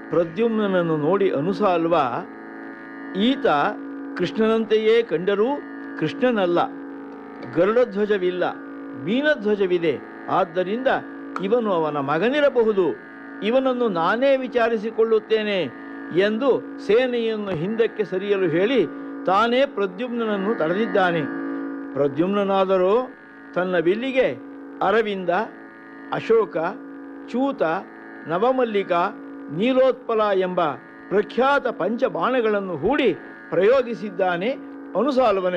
ಪ್ರದ್ಯುಮ್ನನನ್ನು ನೋಡಿ ಅನುಸಾಲ್ವ ಈತ ಕೃಷ್ಣನಂತೆಯೇ ಕಂಡರೂ ಕೃಷ್ಣನಲ್ಲ ಗರುಡಧ್ವಜವಿಲ್ಲ ಮೀನಧ್ವಜವಿದೆ ಆದ್ದರಿಂದ ಇವನು ಅವನ ಮಗನಿರಬಹುದು ಇವನನ್ನು ನಾನೇ ವಿಚಾರಿಸಿಕೊಳ್ಳುತ್ತೇನೆ ಎಂದು ಸೇನೆಯನ್ನು ಹಿಂದಕ್ಕೆ ಸರಿಯಲು ಹೇಳಿ ತಾನೇ ಪ್ರದ್ಯುಮ್ನನನ್ನು ತಡೆದಿದ್ದಾನೆ ಪ್ರದ್ಯುಮ್ನಾದರೂ ತನ್ನ ಬಿಲ್ಲಿಗೆ ಅರವಿಂದ ಅಶೋಕ ಚೂತ ನವಮಲ್ಲಿಕ ನೀಲೋತ್ಪಲ ಎಂಬ ಪ್ರಖ್ಯಾತ ಪಂಚಬಾಣಗಳನ್ನು ಹೂಡಿ ಪ್ರಯೋಗಿಸಿದ್ದಾನೆ ಅನುಸಾಲ್ವನ